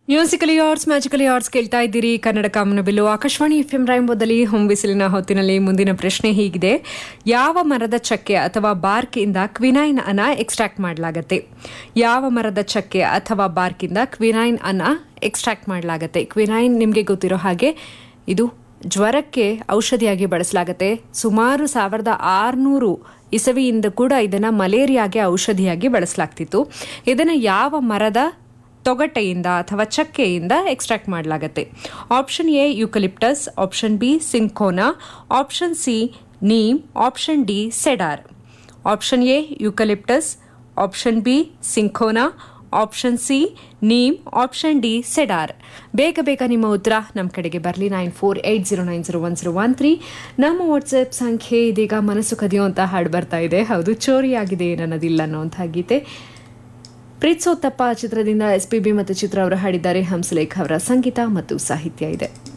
musically arts magically arts ಕೇಳ್ತಾ ಇದ್ದೀರಿ Kannada Kamanabillu Akashvani F M ರಾಯಂಬೋದಲ್ಲಿ ಹೊಂಬಿಸಿಲಿನ ಹೊತ್ತಿನಲ್ಲಿ ಮುಂದಿನ ಪ್ರಶ್ನೆ ಹೀಗಿದೆ ಯಾವ ಮರದ ಚಕ್ಕೆ ಅಥವಾ ಬಾರ್ಕಿಂದ ಕ್ವಿನೈನ್ ಅನ್ನ ಎಕ್ಸ್ಟ್ರಾಕ್ಟ್ ಮಾಡಲಾಗತ್ತೆ ಯಾವ ಮರದ ಚಕ್ಕೆ ಅಥವಾ ಬಾರ್ಕಿಂದ ಕ್ವಿನೈನ್ ಅನ್ನ ಎಕ್ಸ್ಟ್ರಾಕ್ಟ್ ಮಾಡಲಾಗತ್ತೆ ಕ್ವಿನೈನ್ ನಿಮಗೆ ಗೊತ್ತಿರೋ ಹಾಗೆ ಇದು ಜ್ವರಕ್ಕೆ ಔಷಧಿಯಾಗಿ ಬಳಸಲಾಗತ್ತೆ ಸುಮಾರು ಸಾವಿರದ ಆರುನೂರು ಇಸವಿಯಿಂದ ಕೂಡ ಇದನ್ನ ಮಲೇರಿಯಾಗೆ ಔಷಧಿಯಾಗಿ ಬಳಸಲಾಗ್ತಿತ್ತು ಇದನ್ನ ಯಾವ ಮರದ ತೊಗಟೆಯಿಂದ ಅಥವಾ ಚಕ್ಕೆಯಿಂದ ಎಕ್ಸ್ಟ್ರಾಕ್ಟ್ ಮಾಡಲಾಗುತ್ತೆ option A eucalyptus option B cinchona option C neem option D cedar option A eucalyptus option B cinchona option C neem option D cedar ಬೇಗ ಬೇಗ ನಿಮ್ಮ ಉತ್ತರ ನಮ್ಮ ಕಡೆಗೆ ಬರಲಿ nine four eight zero nine zero one zero one three ನಮ್ಮ WhatsApp ಸಂಖ್ಯೆ ಇದೀಗ ಮನಸ್ಸು ಕದಿಯುವಂಥ ಹಾಡು ಬರ್ತಾ ಇದೆ ಹೌದು ಚೋರಿಯಾಗಿದೆ ನನ್ನದಿಲ್ಲ ಅನ್ನೋಂಥ ಗೀತೆ ಪ್ರೀತ್ಸೋತ್ತಪ್ಪ ಚಿತ್ರದಿಂದ ಎಸ್ ಪಿ ಬಿ ಮತ್ತು ಚಿತ್ರ ಅವರು ಹಾಡಿದ್ದಾರೆ ಹಂಸಲೇಖ್ ಅವರ ಸಂಗೀತ ಮತ್ತು ಸಾಹಿತ್ಯ ಇದೆ